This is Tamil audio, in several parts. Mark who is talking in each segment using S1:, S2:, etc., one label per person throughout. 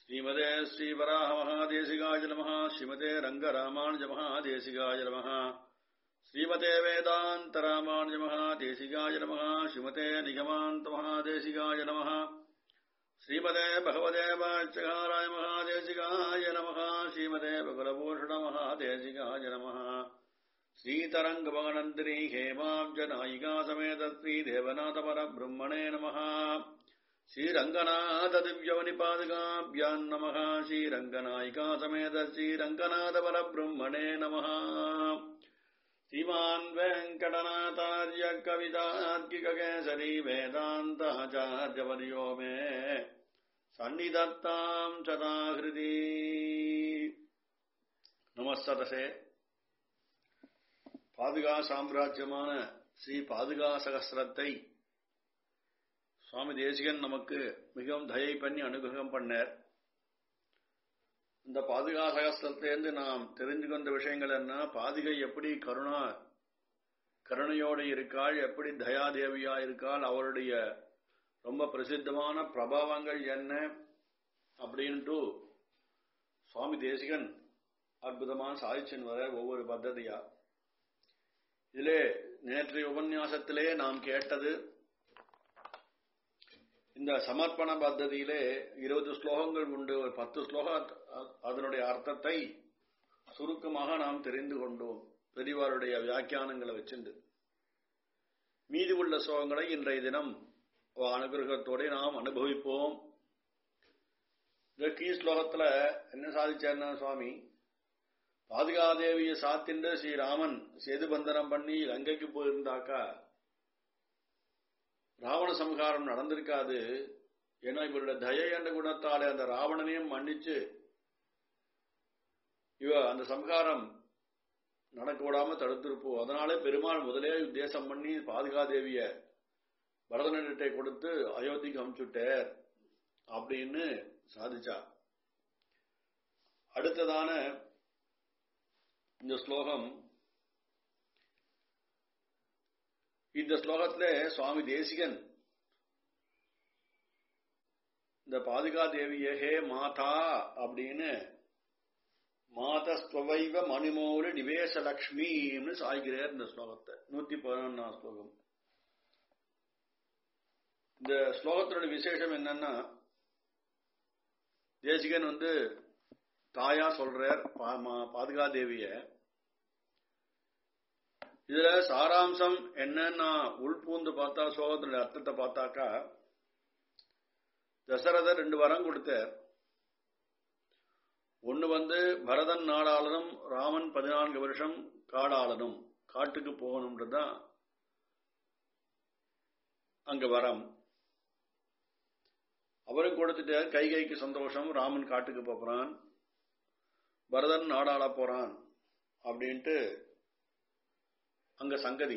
S1: ஸ்ரீமதே ஸ்ரீவராக மகாதேசிகாய நமः ஸ்ரீமதே ரங்கராமானுஜ மகாதேசிகாய நமः ஸ்ரீமதே வேதாந்த ராமானுஜ மகாதேசிகாய நமः ஸ்ரீமதே நிகமாந்த மகாதேசிகாய நமः ஸ்ரீமதே பகவதே வாச்சகாராய மகாதேசிகாய நமः ஸ்ரீமதே பகுலபூஷண மகாதேசிகாய நமः श्रीतरङ्गमगनन्दिनी हेमाब्जनायिका समेत श्रीदेवनाथपरब्रह्मणे नमः श्रीरङ्गनाथदिव्यवनिपादकाभ्याम् नमः श्रीरङ्गनायिका समेत श्रीरङ्गनाथपरब्रह्मणे नमः श्रीमान् वेङ्कटनाथार्य कवितार्किककेसरी वेदान्ताचार्यवर्यो मे सन्निधत्ताम् सदाहृदि नमस्सदसे பாதுகா சாம்ராஜ்யமான ஸ்ரீ பாதுகா சகசிரத்தை சுவாமி தேசிகன் நமக்கு மிகவும் தயை பண்ணி அனுகிரகம் பண்ணார் இந்த பாதுகா சகசிரத்திலிருந்து நாம் தெரிந்து கொண்ட விஷயங்கள் என்ன பாதுகை எப்படி கருணா கருணையோடு இருக்காள் எப்படி தயாதேவியா இருக்காள் அவருடைய ரொம்ப பிரசித்தமான பிரபாவங்கள் என்ன அப்படின்ட்டு சுவாமி தேசிகன் அற்புதமான சாதிச்சன் வர ஒவ்வொரு பத்ததியா இதிலே நேற்றைய உபன்யாசத்திலே நாம் கேட்டது இந்த சமர்ப்பண பத்ததியிலே இருபது ஸ்லோகங்கள் உண்டு ஒரு பத்து ஸ்லோகம் அதனுடைய அர்த்தத்தை சுருக்கமாக நாம் தெரிந்து கொண்டோம் பெரியவாருடைய வியாக்கியானங்களை வச்சுண்டு மீதி உள்ள ஸ்லோகங்களை இன்றைய தினம் அனுகிரகத்தோட நாம் அனுபவிப்போம் இந்த கீ ஸ்லோகத்துல என்ன சாதிச்சார்னா சுவாமி பாதுகாதேவியை சாத்திண்டு ஸ்ரீராமன் சேது பந்தனம் பண்ணி லங்கைக்கு போயிருந்தாக்கா ராவண சம்ஹாரம் நடந்திருக்காது ஏன்னா இவருடைய தய என்ற குணத்தாலே அந்த ராவணனையும் மன்னிச்சு இவ அந்த சம்ஹாரம் நடக்க விடாம தடுத்திருப்போம் அதனாலே பெருமாள் முதலே உத்தேசம் பண்ணி பாதுகாதேவிய பரதநட்டை கொடுத்து அயோத்திக்கு அனுப்பிச்சுட்டார் அப்படின்னு சாதிச்சா அடுத்ததான இந்த ஸ்லோகம் இந்த ஸ்லோகத்துல சுவாமி தேசிகன் இந்த பாதுகா தேவிய ஹே மாதா அப்படின்னு மாதஸ்துவைவ மணிமோரு நிவேச லக்ஷ்மின்னு சாய்கிறார் இந்த ஸ்லோகத்தை நூத்தி பதினொன்னாம் ஸ்லோகம் இந்த ஸ்லோகத்தோட விசேஷம் என்னன்னா தேசிகன் வந்து தாயா சொல்றார் பாதுகா தேவிய இதுல சாராம்சம் என்னன்னா உள்பூந்து பார்த்தா சோகத்தினுடைய அர்த்தத்தை பார்த்தாக்கா தசரதர் ரெண்டு வரம் கொடுத்தார் ஒன்னு வந்து பரதன் நாடாளனும் ராமன் பதினான்கு வருஷம் காடாளனும் காட்டுக்கு போகணும்ன்றதுதான் அங்க வரம் அவரும் கொடுத்துட்டார் கைகைக்கு சந்தோஷம் ராமன் காட்டுக்கு போறான் பரதன் நாடாள போறான் அப்படின்ட்டு அங்க சங்கதி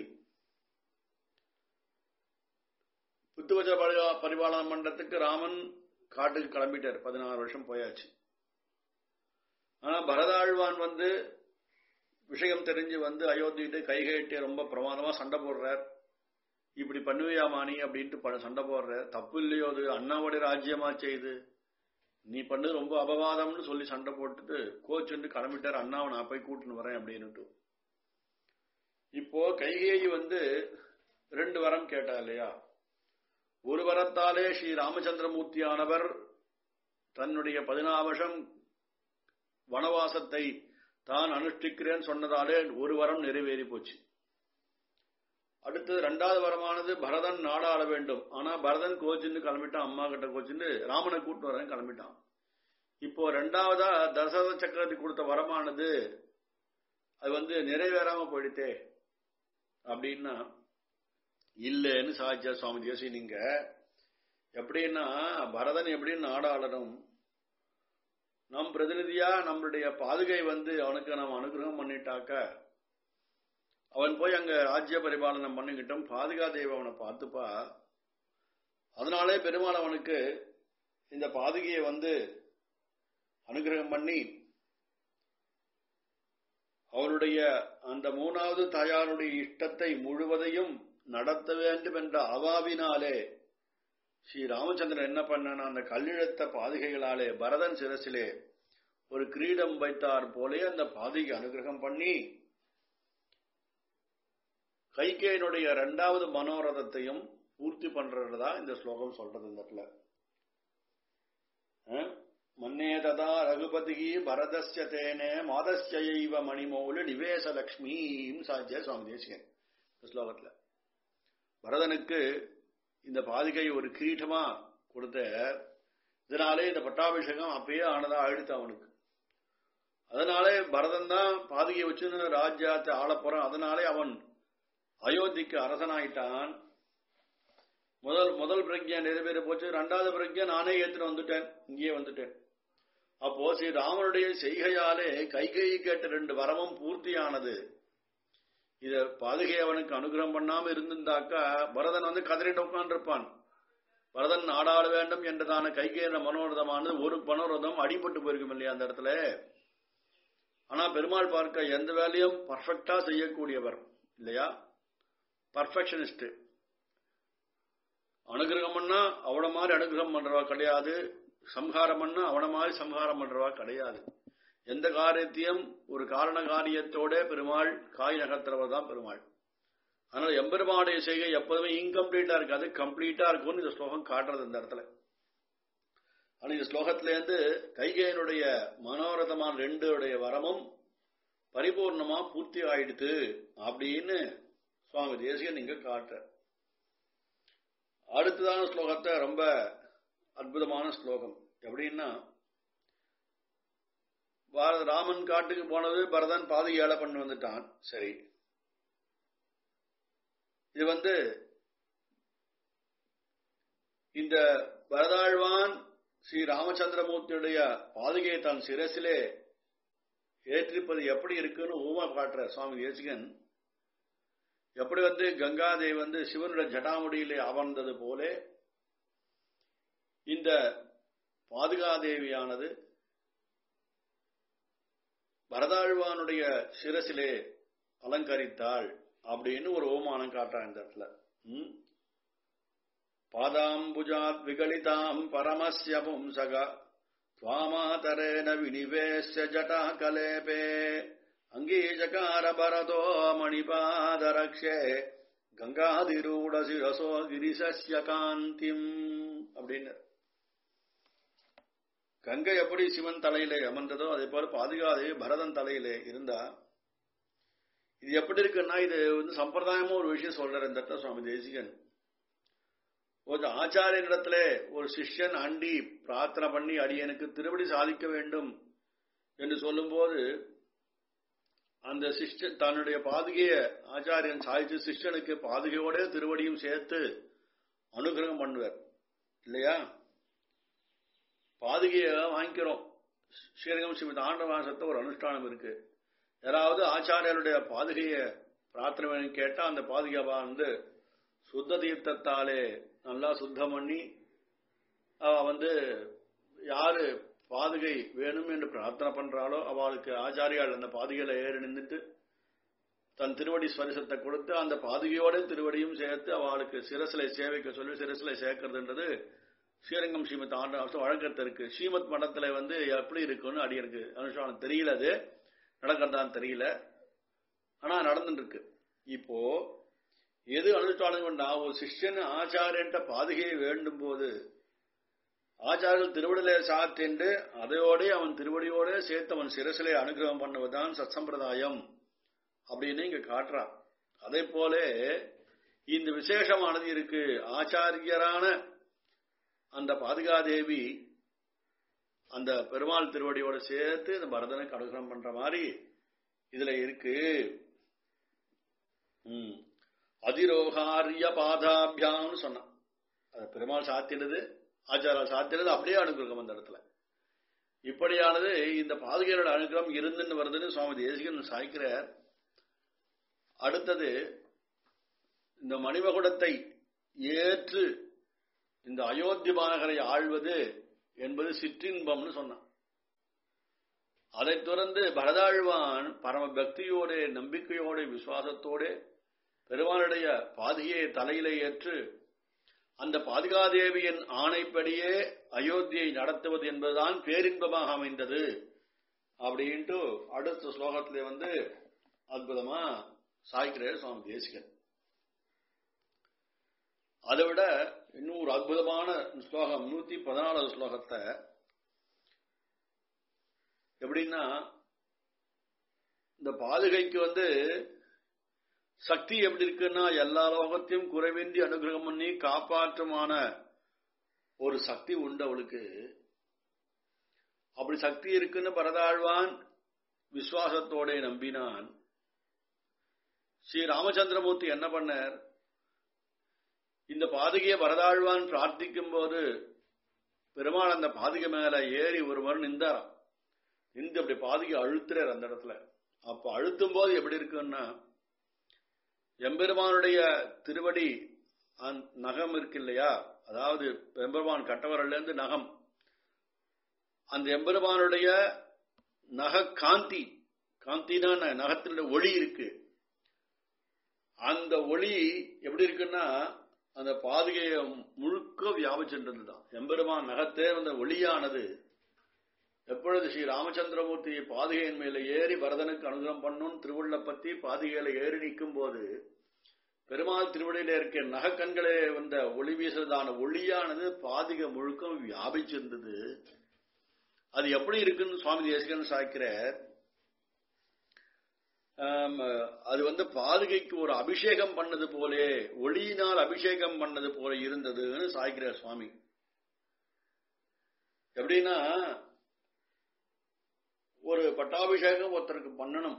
S1: புத்துவஜ பரிபாலன மன்றத்துக்கு ராமன் காட்டுக்கு கிளம்பிட்டார் பதினாறு வருஷம் போயாச்சு ஆனா பரதாழ்வான் வந்து விஷயம் தெரிஞ்சு வந்து அயோத்திட்டு கைகைட்டு ரொம்ப பிரமாதமா சண்டை போடுறார் இப்படி பண்ணுவியாமானி அப்படின்ட்டு சண்டை போடுற தப்பு இல்லையோ அது அண்ணாவுடைய ராஜ்யமா செய்து நீ பண்ணு ரொம்ப அபவாதம்னு சொல்லி சண்டை போட்டுட்டு கோச் வந்து கிளம்பிட்டார் அண்ணாவை நான் போய் கூட்டின்னு வரேன் அப்படின்னுட்டு இப்போ கைகேயி வந்து ரெண்டு வரம் கேட்டா இல்லையா ஒரு வரத்தாலே ஸ்ரீ ராமச்சந்திரமூர்த்தியானவர் தன்னுடைய பதினாறு வருஷம் வனவாசத்தை தான் அனுஷ்டிக்கிறேன்னு சொன்னதாலே ஒரு வரம் நிறைவேறி போச்சு அடுத்தது ரெண்டாவது வரமானது பரதன் நாடாள வேண்டும் ஆனா பரதன் கோச்சின்னு கிளம்பிட்டான் அம்மா கிட்ட கோச்சின்னு ராமனை கூட்டு வரேன் கிளம்பிட்டான் இப்போ ரெண்டாவதா தசரத சக்கரவர்த்தி கொடுத்த வரமானது அது வந்து நிறைவேறாம போயிடுத்தே அப்படின்னா இல்லைன்னு சாட்சியா சுவாமி தேசி நீங்க எப்படின்னா பரதன் எப்படின்னு நாடாளனும் நம் பிரதிநிதியா நம்மளுடைய பாதுகை வந்து அவனுக்கு நம்ம அனுகிரகம் பண்ணிட்டாக்க அவன் போய் அங்க ராஜ்ய பரிபாலனம் பண்ணிக்கிட்டோம் பாதுகா தேவ அவனை பார்த்துப்பா அதனாலே பெருமாள் அவனுக்கு இந்த பாதுகையை வந்து அனுகிரகம் பண்ணி அவருடைய அந்த மூணாவது தாயாருடைய இஷ்டத்தை முழுவதையும் நடத்த வேண்டும் என்ற அவாவினாலே ஸ்ரீ ராமச்சந்திரன் என்ன பண்ணான் அந்த கல்லிழத்த பாதுகைகளாலே பரதன் சிரசிலே ஒரு கிரீடம் வைத்தார் போலே அந்த பாதிகை அனுகிரகம் பண்ணி கைகேயனுடைய இரண்டாவது மனோரதத்தையும் பூர்த்தி பண்றதா இந்த ஸ்லோகம் சொல்றது இந்த இடத்துல மன்னே ததா ரகுபதி பரதஸ்ய தேனே மாதஸ்யைவ மணிமௌலி நிவேச லக்ஷ்மீம் சாத்திய சுவாமி தேசிகன் இந்த ஸ்லோகத்துல பரதனுக்கு இந்த பாதிகை ஒரு கிரீட்டமா கொடுத்த இதனாலே இந்த பட்டாபிஷேகம் அப்பயே ஆனதா ஆயிடுத்து அவனுக்கு அதனாலே பரதன் தான் பாதிகை வச்சு ராஜ்யத்தை ஆளப்போறான் அதனாலே அவன் அயோத்திக்கு அரசனாயிட்டான் முதல் முதல் பிரக்ஞா நிறைவேற போச்சு ரெண்டாவது பிரக்ஞா நானே ஏத்துட்டு வந்துட்டேன் இங்கேயே வந்துட்டேன் அப்போ ஸ்ரீ ராமனுடைய செய்கையாலே கைகை கேட்ட ரெண்டு வரமும் பூர்த்தியானது இத பாதுகை அவனுக்கு அனுகிரகம் பண்ணாம இருந்திருந்தாக்கா பரதன் வந்து கதறிட்டு உட்கார்ந்திருப்பான் பரதன் நாடாள வேண்டும் என்றதான கைகேற மனோரதமானது ஒரு மனோரதம் அடிபட்டு போயிருக்கும் இல்லையா அந்த இடத்துல ஆனா பெருமாள் பார்க்க எந்த வேலையும் பர்ஃபெக்டா செய்யக்கூடியவர் இல்லையா பர்ஃபெக்ஷனிஸ்ட் அனுகிரகம் பண்ணா அவன மாதிரி அனுகிரகம் பண்றவா கிடையாது சம்ஹாரம் பண்ணா அவன மாதிரி சம்ஹாரம் பண்றவா கிடையாது எந்த காரியத்தையும் ஒரு காரண காரியத்தோட பெருமாள் காய் நகர்த்துறவர் தான் பெருமாள் அதனால எம்பெருமானுடைய செய்கை எப்போதுமே இன்கம்ப்ளீட்டா இருக்காது கம்ப்ளீட்டா இருக்கும்னு இந்த ஸ்லோகம் காட்டுறது இந்த இடத்துல ஆனா இந்த ஸ்லோகத்துல இருந்து கைகையனுடைய மனோரதமான ரெண்டுடைய வரமும் பரிபூர்ணமா பூர்த்தி ஆயிடுத்து அப்படின்னு சுவாமி தேசிகன் இங்க காட்டுற அடுத்ததான ஸ்லோகத்தை ரொம்ப அற்புதமான ஸ்லோகம் எப்படின்னா பாரத ராமன் காட்டுக்கு போனது பரதன் பாதி ஏழை பண்ணி வந்துட்டான் சரி இது வந்து இந்த பரதாழ்வான் ஸ்ரீ ராமச்சந்திரமூர்த்தியுடைய பாதுகையை தன் சிரசிலே ஏற்றிருப்பது எப்படி இருக்குன்னு ஊமா காட்டுற சுவாமி தேசிகன் எப்படி வந்து கங்காதேவி வந்து சிவனுடைய ஜடாமுடியிலே அமர்ந்தது போலே இந்த பாதுகாதேவியானது பரதாழ்வானுடைய சிரசிலே அலங்கரித்தாள் அப்படின்னு ஒரு ஓமானம் காட்டுறான் இந்த இடத்துல பாதாம்புஜாத் விகலிதாம் பரமஸ்ய பும்சக त्वामातरेण विनिवेश्य जटा कलेपे अङ्गीजकार भरतो मणिपादरक्षे கங்காதிரூட சிரசோ கிரிசஸ்ய காந்திம் அப்படின்னு கங்கை எப்படி சிவன் தலையிலே அமர்ந்ததோ அதே போல பாதுகாதே பரதன் தலையிலே இருந்தா இது எப்படி இருக்குன்னா இது வந்து சம்பிரதாயமா ஒரு விஷயம் சொல்றாரு இந்த இடத்துல சுவாமி தேசிகன் ஒரு ஆச்சாரியனிடத்துல ஒரு சிஷ்யன் அண்டி பிரார்த்தனை பண்ணி அடியனுக்கு திருவடி சாதிக்க வேண்டும் என்று சொல்லும்போது அந்த சிஷ்யன் தன்னுடைய பாதுகைய ஆச்சாரியன் சாதிச்சு சிஷ்யனுக்கு பாதுகையோட திருவடியும் சேர்த்து அனுகிரகம் பண்ணுவார் இல்லையா பாதுகைய வாங்கிக்கிறோம் ஸ்ரீரங்கம் ஸ்ரீமதி ஆண்டவாசத்தை ஒரு அனுஷ்டானம் இருக்கு யாராவது ஆச்சாரியருடைய பாதுகைய பிரார்த்தனை வேணும் கேட்டா அந்த பாதுகாவா வந்து சுத்த தீர்த்தத்தாலே நல்லா சுத்தம் பண்ணி அவ வந்து யாரு பாதுகை வேணும் என்று பிரார்த்தனை பண்றாளோ அவளுக்கு ஆச்சாரியால் அந்த பாதுகையில ஏறி நின்றுட்டு தன் திருவடி ஸ்பரிசத்தை கொடுத்து அந்த பாதுகையோட திருவடியும் சேர்த்து அவளுக்கு சிரசிலை சேவைக்க சொல்லி சிரசிலை சேர்க்கறதுன்றது ஸ்ரீரங்கம் ஸ்ரீமத் ஆண்டு வழக்கத்து இருக்கு ஸ்ரீமத் மடத்துல வந்து எப்படி இருக்குன்னு அடியனுக்கு அனுஷ்டானம் தெரியல அது நடக்கிறதான்னு தெரியல ஆனா நடந்துட்டு இருக்கு இப்போ எது அனுஷ்டானம் கொண்டா ஒரு சிஷ்யன் ஆச்சாரியன்ட்ட பாதுகையை வேண்டும் போது ஆச்சாரியர் திருவடியிலே சாத்தின்று அதையோட அவன் திருவடியோட சேர்த்து அவன் சிரசிலே அனுகிரகம் பண்ணுவதுதான் சத்சம்பிரதாயம் அப்படின்னு இங்க காட்டுறான் அதே போல இந்த விசேஷமானது இருக்கு ஆச்சாரியரான அந்த பாதுகாதேவி அந்த பெருமாள் திருவடியோட சேர்த்து இந்த பரதனுக்கு அனுகிரகம் பண்ற மாதிரி இதுல இருக்கு உம் அதிரோகாரிய பாதாபியான்னு சொன்னான் அது பெருமாள் சாத்தினது ஆச்சாரா சாத்தினது அப்படியே அனுகிரகம் அந்த இடத்துல இப்படியானது இந்த பாதுகையோட அனுகிரகம் இருந்துன்னு வருதுன்னு சுவாமி தேசிகன் சாய்க்கிறார் அடுத்தது இந்த மணிமகுடத்தை ஏற்று இந்த அயோத்தி மாநகரை ஆழ்வது என்பது சிற்றின்பம்னு சொன்னான் அதைத் தொடர்ந்து பரதாழ்வான் பரம பக்தியோட நம்பிக்கையோட விசுவாசத்தோட பெருமானுடைய பாதியை தலையிலே ஏற்று அந்த பாதுகாதேவியின் ஆணைப்படியே அயோத்தியை நடத்துவது என்பதுதான் பேரின்பமாக அமைந்தது அப்படின்ட்டு அடுத்த ஸ்லோகத்திலே வந்து அற்புதமா சாய்க்கிறார் சுவாமி தேசிகன் அதை விட இன்னும் ஒரு அற்புதமான ஸ்லோகம் நூத்தி பதினாலாவது ஸ்லோகத்தை எப்படின்னா இந்த பாதுகைக்கு வந்து சக்தி எப்படி இருக்குன்னா எல்லா லோகத்தையும் குறைவின்றி அனுகிரகம் பண்ணி காப்பாற்றுமான ஒரு சக்தி உண்டு அவளுக்கு அப்படி சக்தி இருக்குன்னு பரதாழ்வான் விசுவாசத்தோட நம்பினான் ஸ்ரீ ராமச்சந்திரமூர்த்தி என்ன பண்ணார் இந்த பாதுகையை பரதாழ்வான் பிரார்த்திக்கும் போது பெருமாள் அந்த பாதுகை மேல ஏறி ஒருவர் நின்றாராம் நின்று அப்படி பாதுகை அழுத்துறார் அந்த இடத்துல அப்ப அழுத்தும் போது எப்படி இருக்குன்னா எம்பெருமானுடைய திருவடி நகம் இருக்கு இல்லையா அதாவது எம்பெருமான் கட்டவரல்ல இருந்து நகம் அந்த எம்பெருமானுடைய நக காந்தி காந்தினா நகத்தினுடைய ஒளி இருக்கு அந்த ஒளி எப்படி இருக்குன்னா அந்த பாதுகையை முழுக்க வியாபிச்சிருந்ததுதான் எம்பெருமான் நகத்தே அந்த ஒளியானது எப்பொழுது ஸ்ரீ ராமச்சந்திரமூர்த்தி பாதுகையின் மேல ஏறி பரதனுக்கு அனுகிரகம் பண்ணும் திருவுள்ள பத்தி பாதுகையில ஏறி நிற்கும் போது பெருமாள் திருவடியில இருக்க நகக்கண்களே வந்த ஒளி வீசுறதான ஒளியானது பாதுகை முழுக்கம் வியாபிச்சிருந்தது அது எப்படி இருக்குன்னு சுவாமி தேசிகன் சாய்க்கிறார் அது வந்து பாதுகைக்கு ஒரு அபிஷேகம் பண்ணது போலே ஒளியினால் அபிஷேகம் பண்ணது போல இருந்ததுன்னு சாய்க்கிறார் சுவாமி எப்படின்னா ஒரு பட்டாபிஷேகம் ஒருத்தருக்கு பண்ணணும்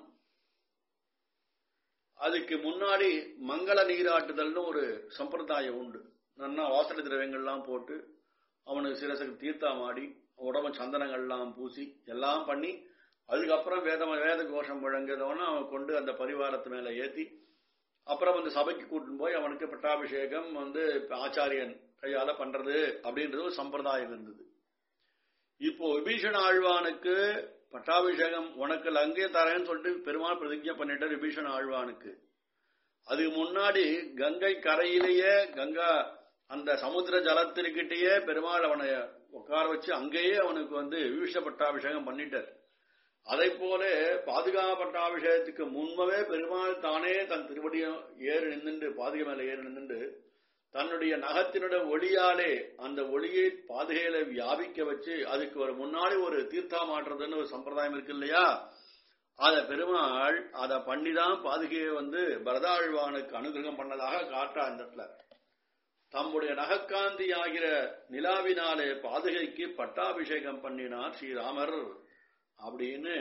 S1: அதுக்கு முன்னாடி மங்கள நீராட்டுதல்னு ஒரு சம்பிரதாயம் உண்டு நல்லா வாசனை திரவியங்கள்லாம் போட்டு அவனுக்கு சிரசுக்கு தீர்த்தாமாடி உடம்பு சந்தனங்கள்லாம் பூசி எல்லாம் பண்ணி அதுக்கப்புறம் வேத வேத கோஷம் முழங்குதவன அவன் கொண்டு அந்த பரிவாரத்து மேல ஏத்தி அப்புறம் வந்து சபைக்கு கூட்டின்னு போய் அவனுக்கு பட்டாபிஷேகம் வந்து ஆச்சாரியன் கையால பண்றது அப்படின்றது ஒரு சம்பிரதாயம் இருந்தது இப்போ விபீஷண ஆழ்வானுக்கு பட்டாபிஷேகம் உனக்கு லங்கே தரேன்னு சொல்லிட்டு பெருமாள் பிரதிஜை பண்ணிட்டார் விபீஷண ஆழ்வானுக்கு அதுக்கு முன்னாடி கங்கை கரையிலேயே கங்கா அந்த சமுத்திர ஜலத்திற்கிட்டேயே பெருமாள் அவனை உட்கார வச்சு அங்கேயே அவனுக்கு வந்து விபீஷ பட்டாபிஷேகம் பண்ணிட்டார் அதை போல பாதுகா பட்டாபிஷேகத்துக்கு முன்பவே பெருமாள் தானே தன் திருவடியும் ஏறு நின்றுண்டு பாதுகை மேல ஏறு நின்றுண்டு தன்னுடைய நகத்தினுடைய ஒளியாலே அந்த ஒளியை பாதுகையில வியாபிக்க வச்சு அதுக்கு ஒரு முன்னாடி ஒரு தீர்த்தா மாற்றுறதுன்னு ஒரு சம்பிரதாயம் இருக்கு இல்லையா அத பெருமாள் அதை பண்ணிதான் பாதுகையை வந்து பரதாழ்வானுக்கு அனுகிரகம் பண்ணதாக காட்டா அந்த இடத்துல தம்முடைய நகக்காந்தி ஆகிற நிலாவினாலே பாதுகைக்கு பட்டாபிஷேகம் பண்ணினார் ஸ்ரீராமர் அப்படின்னு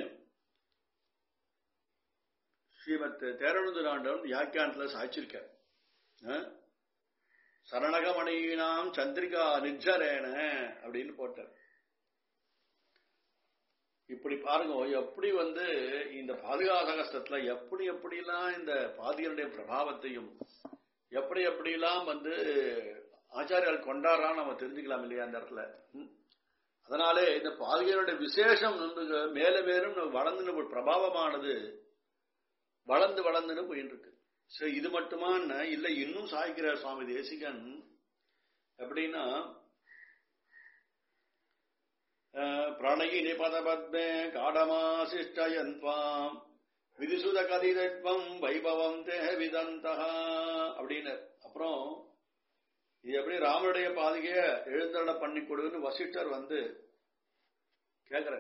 S1: ஸ்ரீமத் தேரழுந்துராண்டவன் வியாக்கியானத்துல சாய்ச்சிருக்க சரணகமணியினாம் சந்திரிகா நிஜரேன அப்படின்னு போட்டார் இப்படி பாருங்க எப்படி வந்து இந்த பாதுகாத கஷ்டத்துல எப்படி எப்படிலாம் இந்த பாதிகளுடைய பிரபாவத்தையும் எப்படி எப்படிலாம் வந்து ஆச்சாரியால் கொண்டாடுறான்னு நம்ம தெரிஞ்சுக்கலாம் இல்லையா அந்த இடத்துல அதனாலே இந்த பாதுகையோட விசேஷம் வந்து மேல மேலும் வளர்ந்து பிரபாவமானது வளர்ந்து வளர்ந்துன்னு போயிட்டு இருக்கு சரி இது மட்டுமா இல்ல இன்னும் சாய்க்கிறார் சுவாமி தேசிகன் எப்படின்னா பிரணயி நிபத பத்மே காடமாசிஷ்டயந்த்வாம் விதிசுத கதிதத்வம் வைபவம் தே விதந்தா அப்படின்னு அப்புறம் இது எப்படி ராமனுடைய பாதுகைய எழுந்தருள பண்ணி கொடுன்னு வசிஷ்டர் வந்து கேக்குற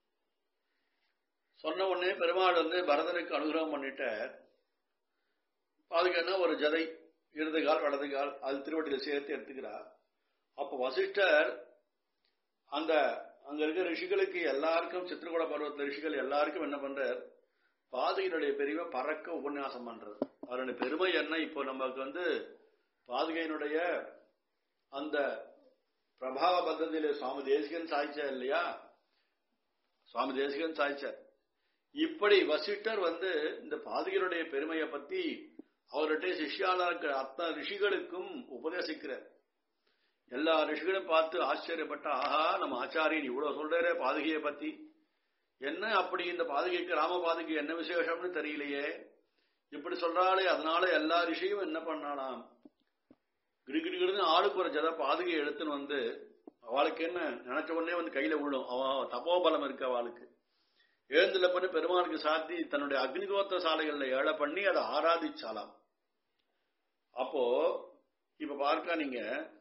S1: சொன்ன உடனே பெருமாள் வந்து பரதனுக்கு அனுகிரகம் பண்ணிட்ட பாதுகைன்னா ஒரு ஜதை இடது கால் வலது கால் அது திருவட்டியில் சேர்த்து எடுத்துக்கிறார் அப்ப வசிஷ்டர் அந்த அங்க இருக்கிற ரிஷிகளுக்கு எல்லாருக்கும் சித்திரகூட பருவத்தில் ரிஷிகள் எல்லாருக்கும் என்ன பண்றார் பாதுகையினுடைய பெருமை பறக்க உபன்யாசம் பண்றது அதனுடைய பெருமை என்ன இப்போ நமக்கு வந்து பாதுகையினுடைய அந்த பிரபாவ பத்தத்தில சுவாமி தேசிகன் சாய்ச்சா இல்லையா சுவாமி தேசிகன் சாய்ச்சார் இப்படி வசிஷ்டர் வந்து இந்த பாதுகையினுடைய பெருமையை பத்தி அவர்கிட்ட சிஷ்யாலா இருக்கிற அத்தனை ரிஷிகளுக்கும் உபதேசிக்கிறார் எல்லா ரிஷிகளும் பார்த்து ஆச்சரியப்பட்ட ஆஹா நம்ம ஆச்சாரியன் இவ்வளவு சொல்றாரே பாதுகையை பத்தி என்ன அப்படி இந்த பாதுகைக்கு ராம பாதுகை என்ன விசேஷம்னு தெரியலையே இப்படி சொல்றாளே அதனால எல்லா ரிஷியும் என்ன பண்ணாலாம் கிடுகிடுன்னு ஆளுக்கு ஒரு ஜத பாதுகை எடுத்துன்னு வந்து அவளுக்கு என்ன நினைச்ச உடனே வந்து கையில விழும் அவ தபோபலம் இருக்கு அவளுக்கு எழுந்துல பண்ணி பெருமாளுக்கு சாத்தி தன்னுடைய அக்னிகோத்திர சாலைகள்ல ஏழை பண்ணி அதை ஆராதிச்சாலாம் அப்போ இப்ப பார்க்க நீங்க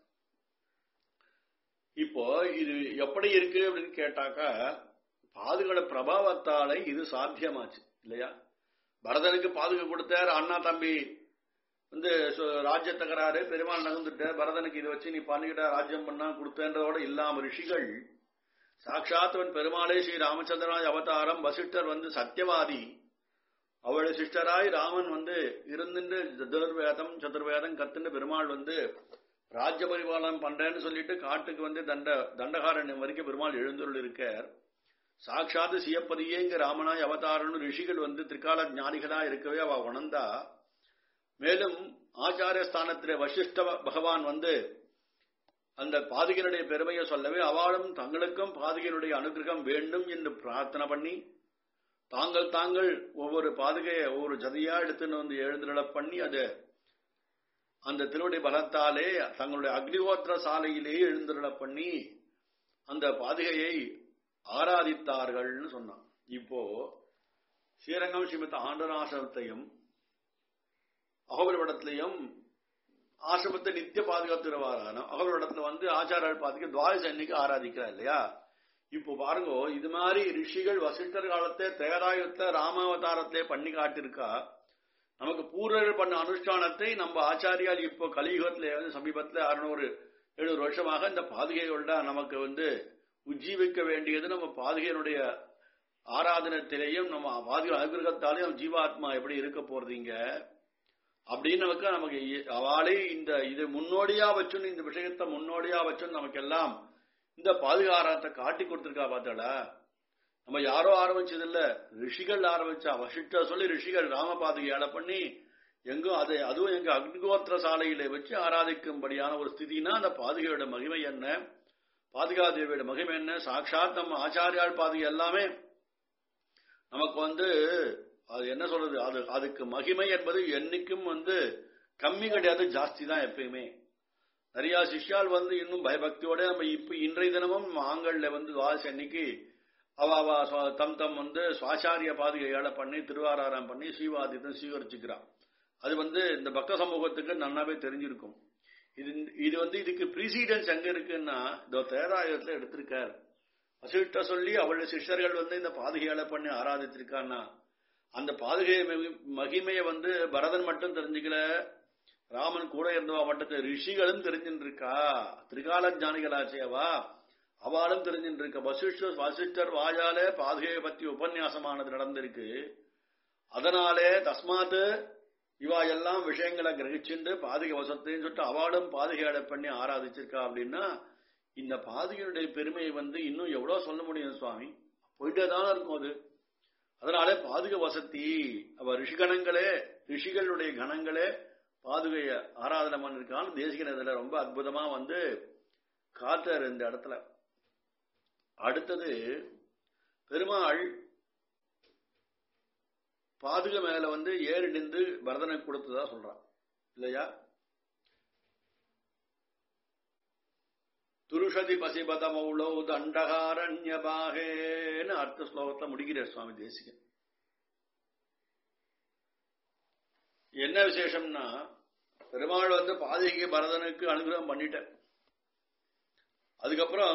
S1: இப்போ இது எப்படி இருக்கு அப்படின்னு கேட்டாக்கா பாதுகாட பிரபாவத்தாலே இது சாத்தியமாச்சு இல்லையா பரதனுக்கு பாதுகை கொடுத்தார் அண்ணா தம்பி வந்து ராஜ்ய தகராறு பெருமாள் நகர்ந்துட்ட பரதனுக்கு இதை வச்சு நீ பண்ணிக்கிட்ட ராஜ்யம் பண்ணா கொடுத்தன்றதோட இல்லாம ரிஷிகள் சாட்சாத்தவன் பெருமாளே ஸ்ரீ ராமச்சந்திரனாய் அவதாரம் வசிஷ்டர் வந்து சத்தியவாதி அவளுடைய சிஸ்டராய் ராமன் வந்து இருந்துட்டு சதுர்வேதம் சதுர்வேதம் கத்துண்டு பெருமாள் வந்து ராஜ்ய பரிபாலனம் பண்றேன்னு சொல்லிட்டு காட்டுக்கு வந்து தண்ட தண்டகாரண்யம் வரைக்கும் பெருமாள் எழுந்துள்ள இருக்கார் சாட்சாத்து சியப்பதியே இங்க ராமனாய் அவதாரம்னு ரிஷிகள் வந்து திரிகால ஞானிகளா இருக்கவே அவ உணர்ந்தா மேலும் ஆச்சாரிய ஸ்தானத்திலே வசிஷ்ட பகவான் வந்து அந்த பாதுகையினுடைய பெருமையை சொல்லவே அவளும் தங்களுக்கும் பாதுகையினுடைய அனுகிரகம் வேண்டும் என்று பிரார்த்தனை பண்ணி தாங்கள் தாங்கள் ஒவ்வொரு பாதுகையை ஒவ்வொரு ஜதியா எடுத்துன்னு வந்து எழுந்துட பண்ணி அது அந்த திருவடி பலத்தாலே தங்களுடைய அக்னிஹோத்திர சாலையிலேயே எழுந்துட பண்ணி அந்த பாதுகையை ஆராதித்தார்கள்னு சொன்னான் இப்போ ஸ்ரீரங்கம் ஸ்ரீமத் ஆண்டனாசிரமத்தையும் அகோபுரவடத்திலையும் ஆசிரமத்தை நித்திய பாதுகாத்துறவாரான அகோபுரவடத்துல வந்து ஆச்சாரியர் பாதுகா துவாதச அன்னைக்கு ஆராதிக்கிறா இல்லையா இப்போ பாருங்க இது மாதிரி ரிஷிகள் வசிஷ்டர் காலத்தை தேராயுத்த ராமாவதாரத்திலே பண்ணி காட்டிருக்கா நமக்கு பூர்வர்கள் பண்ண அனுஷ்டானத்தை நம்ம ஆச்சாரியால் இப்போ கலியுகத்திலே வந்து சமீபத்தில் அறுநூறு எழுநூறு வருஷமாக இந்த பாதுகையோட நமக்கு வந்து உஜ்ஜீவிக்க வேண்டியது நம்ம பாதுகையினுடைய ஆராதனத்திலேயும் நம்ம பாதுகை அனுகிரகத்தாலேயும் ஜீவாத்மா எப்படி இருக்க போறதீங்க அப்படின்னு நமக்கு நமக்கு அவளே இந்த இது முன்னோடியா வச்சுன்னு இந்த விஷயத்தை முன்னோடியா வச்சுன்னு நமக்கு எல்லாம் இந்த பாதுகாரத்தை காட்டி கொடுத்திருக்கா பார்த்தாடா நம்ம யாரோ ஆரம்பிச்சது இல்ல ரிஷிகள் ஆரம்பிச்சா வசிஷ்ட சொல்லி ரிஷிகள் ராம பாதுகையால பண்ணி எங்கும் அதை அதுவும் எங்க அக்னிகோத்திர சாலையில வச்சு ஆராதிக்கும்படியான ஒரு ஸ்திதினா அந்த பாதுகையோட மகிமை என்ன பாதுகா தேவியோட மகிமை என்ன சாட்சாத் நம்ம ஆச்சாரியால் பாதுகை எல்லாமே நமக்கு வந்து அது என்ன சொல்றது அது அதுக்கு மகிமை என்பது என்னைக்கும் வந்து கம்மி கிடையாது ஜாஸ்தி தான் எப்பயுமே நிறைய சிஷ்யால் வந்து இன்னும் பயபக்தியோட நம்ம இப்ப இன்றைய தினமும் ஆங்கல்ல வந்து வாசி அன்னைக்கு அவ அவ தம் தம் வந்து சுவாச்சாரிய பாதுகையால பண்ணி திருவாராரம் பண்ணி ஸ்ரீவாதித்தம் ஸ்வீகரிச்சுக்கிறான் அது வந்து இந்த பக்த சமூகத்துக்கு நன்னாவே தெரிஞ்சிருக்கும் இது இது வந்து இதுக்கு ப்ரீசீடன்ஸ் எங்க இருக்குன்னா இந்த தேராயுதத்துல எடுத்திருக்கார் வசிஷ்ட சொல்லி அவளுடைய சிஷ்யர்கள் வந்து இந்த பாதுகையால பண்ணி ஆராதித்திருக்கான்னா அந்த பாதுகை மகிமையை வந்து பரதன் மட்டும் தெரிஞ்சுக்கல ராமன் கூட இருந்தவா மட்டும் ரிஷிகளும் தெரிஞ்சுட்டு இருக்கா திரிகால ஞானிகளாச்சேவா அவளும் தெரிஞ்சுட்டு இருக்க வசிஷ்டர் வசிஷ்டர் வாயாலே பாதுகையை பத்தி உபன்யாசமானது நடந்திருக்கு அதனாலே தஸ்மாத்து இவா எல்லாம் விஷயங்களை கிரகிச்சுண்டு பாதுகை வசத்தையும் சொல்லிட்டு அவளும் பாதுகையாட பண்ணி ஆராதிச்சிருக்கா அப்படின்னா இந்த பாதுகையுடைய பெருமையை வந்து இன்னும் எவ்வளவு சொல்ல முடியும் சுவாமி போயிட்டே தானே இருக்கும் அது அதனாலே பாதுக வசதி அவ ரிஷிகணங்களே ரிஷிகளுடைய கணங்களே பாதுகைய ஆராதனை பண்ணிருக்கான்னு தேசிகன் இதுல ரொம்ப அற்புதமா வந்து காத்தார் இந்த இடத்துல அடுத்தது பெருமாள் பாதுக மேல வந்து ஏறி நின்று பரதனை கொடுத்ததா சொல்றான் இல்லையா துருஷதி பசிபதமௌளோ தண்டகாரண்யபாகேன்னு அர்த்த ஸ்லோகத்தை முடிக்கிறார் சுவாமி தேசிகன் என்ன விசேஷம்னா பெருமாள் வந்து பாதிக்கு பரதனுக்கு அனுகிரகம் பண்ணிட்டார் அதுக்கப்புறம்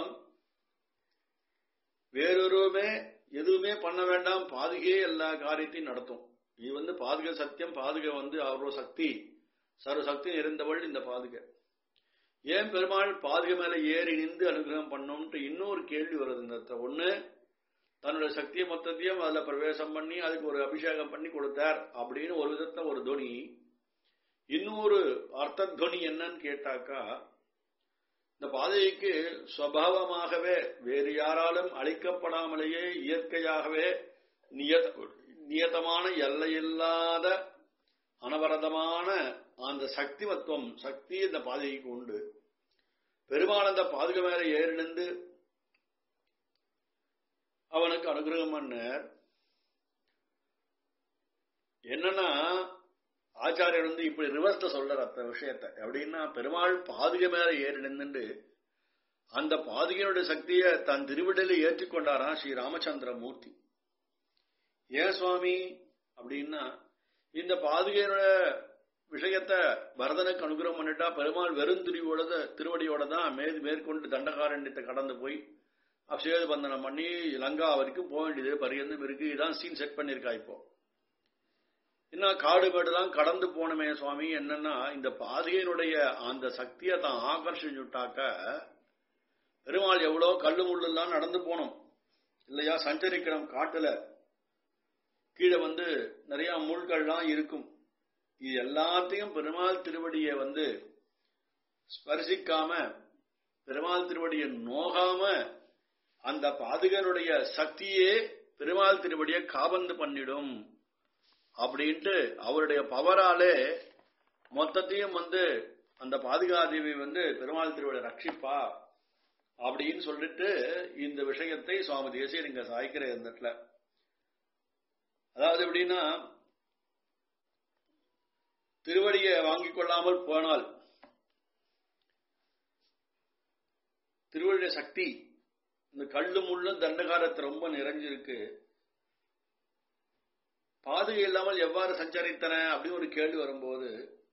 S1: வேறொருமே எதுவுமே பண்ண வேண்டாம் பாதுகையே எல்லா காரியத்தையும் நடத்தும் இது வந்து பாதுகை சத்தியம் பாதுகை வந்து அவரோட சக்தி சர்வ சக்தி இருந்தவள் இந்த பாதுகை ஏன் பெருமாள் பாதுகை மேல ஏறி நின்று அனுகிரகம் பண்ணோம்ட்டு இன்னொரு கேள்வி வருது இந்த இடத்துல ஒண்ணு தன்னுடைய சக்தியை மொத்தத்தையும் அதுல பிரவேசம் பண்ணி அதுக்கு ஒரு அபிஷேகம் பண்ணி கொடுத்தார் அப்படின்னு ஒரு விதத்துல ஒரு துணி இன்னொரு அர்த்த துணி என்னன்னு கேட்டாக்கா இந்த பாதைக்கு சுவாவமாகவே வேறு யாராலும் அழிக்கப்படாமலேயே இயற்கையாகவே நியத நியதமான எல்லையில்லாத அனவரதமான அந்த சக்திமத்துவம் சக்தி இந்த பாதைக்கு உண்டு பெருமாள் அந்த பாதுகை மேல ஏறி நின்று அவனுக்கு அனுகிரகம் பண்ணார் என்னன்னா ஆச்சாரியர் வந்து இப்படி ரிவர்ஸ்ல சொல்றார் அந்த விஷயத்த எப்படின்னா பெருமாள் பாதுகை மேல ஏறி நின்றுண்டு அந்த பாதுகையினுடைய சக்தியை தன் திருவிடலில் ஏற்றுக்கொண்டாராம் ஸ்ரீ ராமச்சந்திர மூர்த்தி ஏன் சுவாமி அப்படின்னா இந்த பாதுகையோட விஷயத்த பரதனுக்கு அனுகிரகம் பண்ணிட்டா பெருமாள் வெறும் திருவியோட திருவடியோட தான் மே மேற்கொண்டு தண்டகாரண்யத்தை கடந்து போய் அபிஷேக பந்தனம் பண்ணி லங்கா வரைக்கும் போக வேண்டியது பரியந்தம் இருக்கு இதான் சீன் செட் பண்ணிருக்கா இப்போ என்ன காடு மேடுலாம் கடந்து போனமே சுவாமி என்னன்னா இந்த பாதுகையினுடைய அந்த சக்தியை தான் ஆகர்ஷிச்சுட்டாக்க பெருமாள் எவ்வளோ கல்லு முள்ளெல்லாம் நடந்து போனோம் இல்லையா சஞ்சரிக்கிறோம் காட்டுல கீழே வந்து நிறைய முள்கள்லாம் இருக்கும் இது எல்லாத்தையும் பெருமாள் திருவடியை வந்து ஸ்பர்சிக்காம பெருமாள் திருவடியை நோகாம அந்த பாதுகருடைய சக்தியே பெருமாள் திருவடியை காபந்து பண்ணிடும் அப்படின்ட்டு அவருடைய பவராலே மொத்தத்தையும் வந்து அந்த பாதுகாதேவி வந்து பெருமாள் திருவடியை ரட்சிப்பா அப்படின்னு சொல்லிட்டு இந்த விஷயத்தை சுவாமி தேசியர் இங்க சாய்க்கிற இடத்துல அதாவது எப்படின்னா திருவடியை வாங்கிக் கொள்ளாமல் போனால் திருவடிய சக்தி இந்த கல்லு முள்ளும் தண்டகாரத்தை ரொம்ப நிறைஞ்சிருக்கு பாதுகை இல்லாமல் எவ்வாறு சஞ்சரித்தன அப்படின்னு ஒரு கேள்வி வரும்போது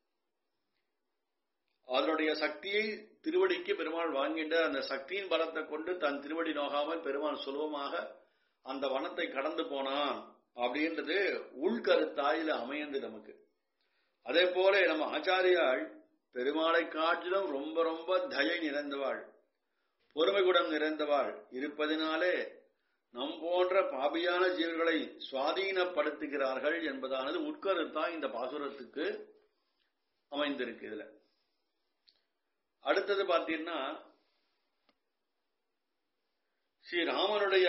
S1: அதனுடைய சக்தியை திருவடிக்கு பெருமாள் வாங்கிட்ட அந்த சக்தியின் பலத்தை கொண்டு தன் திருவடி நோகாமல் பெருமாள் சுலபமாக அந்த வனத்தை கடந்து போனான் அப்படின்றது உள்கருத்தாயில அமையந்து நமக்கு அதே போல நம்ம ஆச்சாரியாள் பெருமாளை காட்டிலும் ரொம்ப ரொம்ப தயை நிறைந்தவாள் பொறுமை குடம் நிறைந்தவாள் இருப்பதினாலே நம் போன்ற பாபியான ஜீவர்களை சுவாதீனப்படுத்துகிறார்கள் என்பதானது உட்கருத்தா இந்த பாசுரத்துக்கு அமைந்திருக்கு இதுல அடுத்தது பார்த்தீங்கன்னா ஸ்ரீராமனுடைய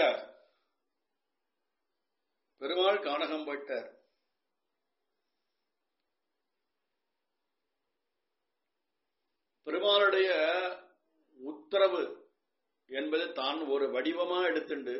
S1: பெருமாள் கானகம் போயிட்டார் பெருமாளுடைய உத்தரவு என்பது தான் ஒரு வடிவமா எடுத்துண்டு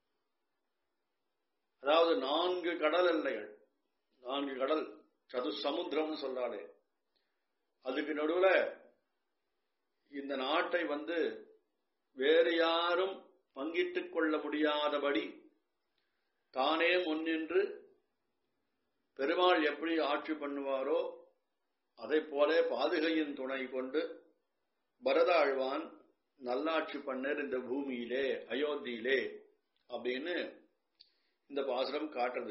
S1: அதாவது நான்கு கடல் எல்லைகள் நான்கு கடல் சது சமுத்திரம்னு சொல்றாளே அதுக்கு நடுவுல இந்த நாட்டை வந்து வேறு யாரும் பங்கிட்டுக் கொள்ள முடியாதபடி தானே முன்னின்று பெருமாள் எப்படி ஆட்சி பண்ணுவாரோ அதை போல பாதுகையின் துணை கொண்டு பரதாழ்வான் நல்லாட்சி பண்ணர் இந்த பூமியிலே அயோத்தியிலே அப்படின்னு இந்த பாசுரம் காட்டுறது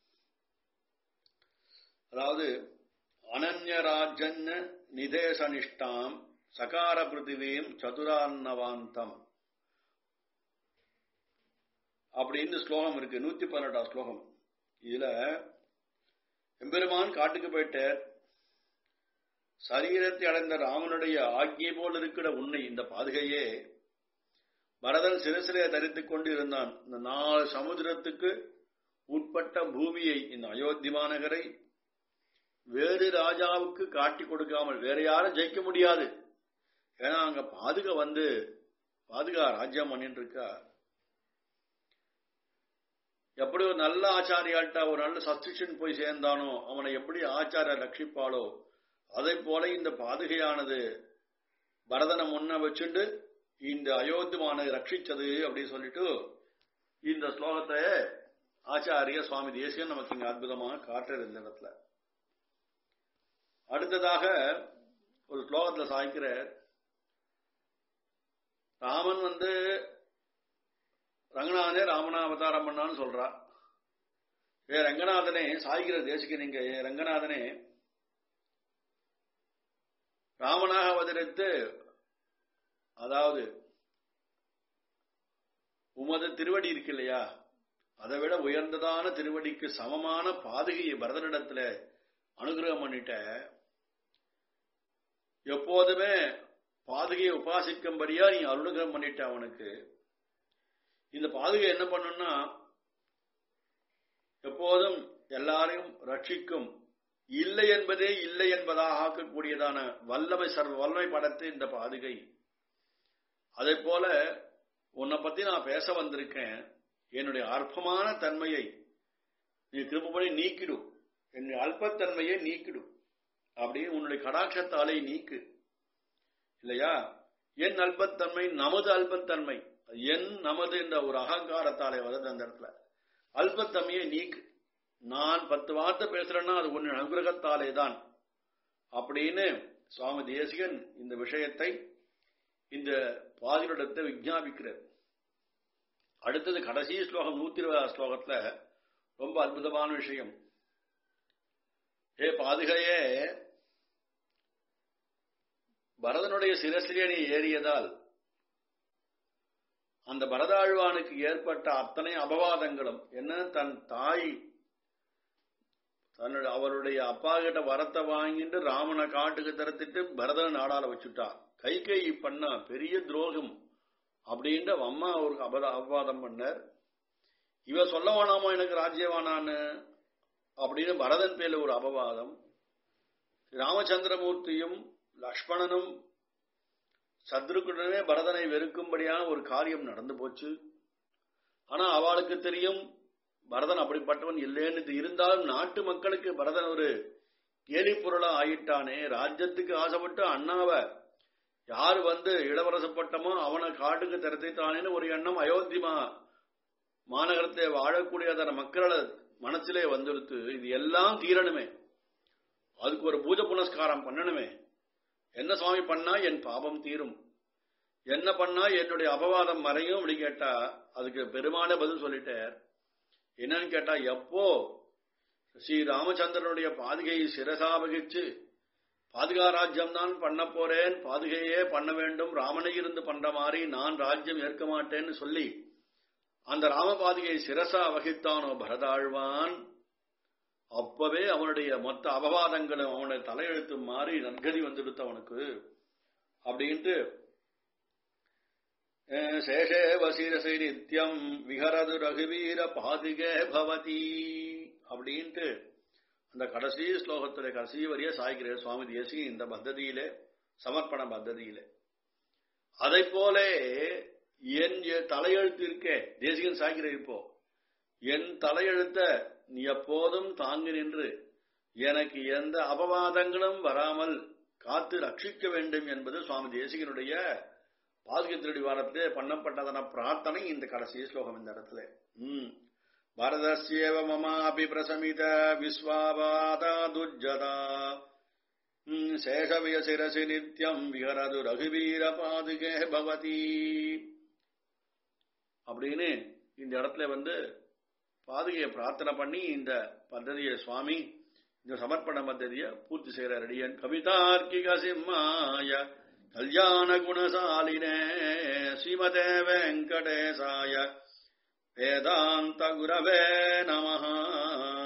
S1: அதாவது அனன்யராஜன்ன நிதேசனிஷ்டாம் சகார பிருத்திவீம் சதுரான்னவாந்தம் அப்படின்னு ஸ்லோகம் இருக்கு நூத்தி பதினெட்டாம் ஸ்லோகம் இதுல எம்பெருமான் காட்டுக்கு போயிட்டார் சரீரத்தை அடைந்த ராமனுடைய ஆக்கியை போல் இருக்கிற உன்னை இந்த பாதுகையே பரதன் சிறுசிலே தரித்துக் கொண்டு இருந்தான் இந்த நாலு சமுதிரத்துக்கு உட்பட்ட பூமியை இந்த அயோத்தி மாநகரை வேறு ராஜாவுக்கு காட்டி கொடுக்காமல் வேற யாரும் ஜெயிக்க முடியாது ஏன்னா அங்க பாதுகா வந்து பாதுகா ராஜ்யம் பண்ணிட்டு இருக்கா எப்படி ஒரு நல்ல ஆச்சாரியால்ட்ட ஒரு நல்ல சப்ஸ்டிஷன் போய் சேர்ந்தானோ அவனை எப்படி ஆச்சார ரட்சிப்பாளோ அதை போல இந்த பாதுகையானது பரதனை முன்ன வச்சுண்டு இந்த அயோத்தியமான ரட்சிச்சது அப்படின்னு சொல்லிட்டு இந்த ஸ்லோகத்தை ஆச்சாரிய சுவாமி தேசியன் நமக்கு இங்க அற்புதமாக காட்டுறது இந்த இடத்துல அடுத்ததாக ஒரு ஸ்லோகத்துல சாய்க்கிற ராமன் வந்து ரங்கநாதனே ராமனா அவதாரம் பண்ணான்னு சொல்றா ஏ ரங்கநாதனே சாய்கிற தேசிக்க நீங்க ஏ ரங்கநாதனே ராமனாக அவதரித்து அதாவது உமது திருவடி இருக்கு இல்லையா அதை விட உயர்ந்ததான திருவடிக்கு சமமான பாதுகையை பரதனிடத்துல அனுகிரகம் பண்ணிட்ட எப்போதுமே பாதுகையை உபாசிக்கும்படியா நீ அனுகிரகம் பண்ணிட்ட அவனுக்கு இந்த பாதுகை என்ன பண்ணும்னா எப்போதும் எல்லாரையும் ரட்சிக்கும் இல்லை என்பதே இல்லை என்பதாக ஆக்கக்கூடியதான வல்லமை சர்வ வல்லமை படத்து இந்த பாதுகை அதே போல உன்னை பத்தி நான் பேச வந்திருக்கேன் என்னுடைய அற்பமான தன்மையை நீ திருப்பபடி நீக்கிடும் என் அல்பத்தன்மையை நீக்கிடும் அப்படின்னு உன்னுடைய கடாட்சத்தாலே நீக்கு இல்லையா என் அல்பத்தன்மை நமது அல்பத்தன்மை என் நமது என்ற ஒரு அகங்காரத்தாலே வருது அந்த இடத்துல அல்பத்தன்மையை நீக்கு நான் பத்து வார்த்தை பேசுறேன்னா அது உன் அனுகிரகத்தாலே தான் அப்படின்னு சுவாமி தேசிகன் இந்த விஷயத்தை இந்த பாதிரிடத்தை விஜாபிக்கிறார் அடுத்தது கடைசி ஸ்லோகம் நூத்தி இருபதாம் ஸ்லோகத்துல ரொம்ப அற்புதமான விஷயம் ஏ பாதுகையே பரதனுடைய சிரசிலே நீ ஏறியதால் அந்த பரதாழ்வானுக்கு ஏற்பட்ட அத்தனை அபவாதங்களும் என்ன தன் தாய் தன்னுடைய அவருடைய அப்பா கிட்ட வரத்தை வாங்கிட்டு ராமனை காட்டுக்கு திறத்திட்டு பரதன் நாடால வச்சுட்டா கைகை பண்ணா பெரிய துரோகம் அப்படின்ட்டு அம்மா ஒரு அபத அபவாதம் பண்ணார் இவ சொல்ல வேணாமா எனக்கு ராஜ்யவானான்னு அப்படின்னு பரதன் பேர்ல ஒரு அபவாதம் ராமச்சந்திரமூர்த்தியும் லக்ஷ்மணனும் சத்ருக்குடனே பரதனை வெறுக்கும்படியான ஒரு காரியம் நடந்து போச்சு ஆனா அவளுக்கு தெரியும் பரதன் அப்படிப்பட்டவன் இல்லைன்னு இருந்தாலும் நாட்டு மக்களுக்கு பரதன் ஒரு கேலி பொருளா ஆயிட்டானே ராஜ்யத்துக்கு ஆசைப்பட்டு அண்ணாவை யார் வந்து இளவரசப்பட்டமோ அவனை காட்டுக்கு திறத்திட்டானேன்னு ஒரு எண்ணம் அயோத்திமா மாநகரத்தை வாழக்கூடிய அதன மக்களோட மனசிலே வந்துடுத்து இது எல்லாம் தீரணுமே அதுக்கு ஒரு பூஜை புனஸ்காரம் பண்ணணுமே என்ன சுவாமி பண்ணா என் பாபம் தீரும் என்ன பண்ணா என்னுடைய அபவாதம் மறையும் அப்படி கேட்டா அதுக்கு பெருமான பதில் சொல்லிட்டார் என்னன்னு கேட்டா எப்போ ஸ்ரீ ராமச்சந்திரனுடைய பாதுகையை சிரசா வகிச்சு பாதுகா ராஜ்யம் தான் பண்ண போறேன் பாதுகையே பண்ண வேண்டும் ராமனை இருந்து பண்ற மாதிரி நான் ராஜ்யம் ஏற்க மாட்டேன்னு சொல்லி அந்த ராம பாதுகையை சிரசா வகித்தானோ பரதாழ்வான் அப்பவே அவனுடைய மொத்த அபவாதங்களும் அவனுடைய தலையெழுத்து மாறி நற்கதி வந்துடுத்து அவனுக்கு அப்படின்ட்டு சேஷே வசீரசை நித்யம் விஹரது ரகுவீர பாதுகே பவதி அப்படின்ட்டு அந்த கடைசி ஸ்லோகத்துல கடைசி வரிய சாய்கிற சுவாமி தேசி இந்த பத்ததியிலே சமர்ப்பண பத்ததியிலே அதை போல என் தலையெழுத்து இருக்கே தேசிகன் சாய்கிற இப்போ என் தலையெழுத்த நீ எப்போதும் தாங்கி நின்று எனக்கு எந்த அபவாதங்களும் வராமல் காத்து ரட்சிக்க வேண்டும் என்பது சுவாமி தேசிகனுடைய பாதுகை திருடி வாரத்திலே பண்ணப்பட்டதான பிரார்த்தனை இந்த கடைசி ஸ்லோகம் இந்த இடத்துல உம் பரதஸ்யேவ மமாபி பிரசமித விஸ்வாபாதா துர்ஜதா சேஷவிய சிரசி நித்யம் விஹரது ரகுவீர பாதுகே பவதி அப்படின்னு இந்த இடத்துல வந்து பாதுகையை பிரார்த்தனை பண்ணி இந்த பദ്ധதியை சுவாமி இந்த சமர்ப்பண பദ്ധதியை பூர்த்தி செய்யற ரெடியன் கவிதார்க்கிக சிம்மாய கல்யாண குணசாலினே ஸ்ரீமதே வெங்கடேசாய வேதாந்த குரவே நமஹா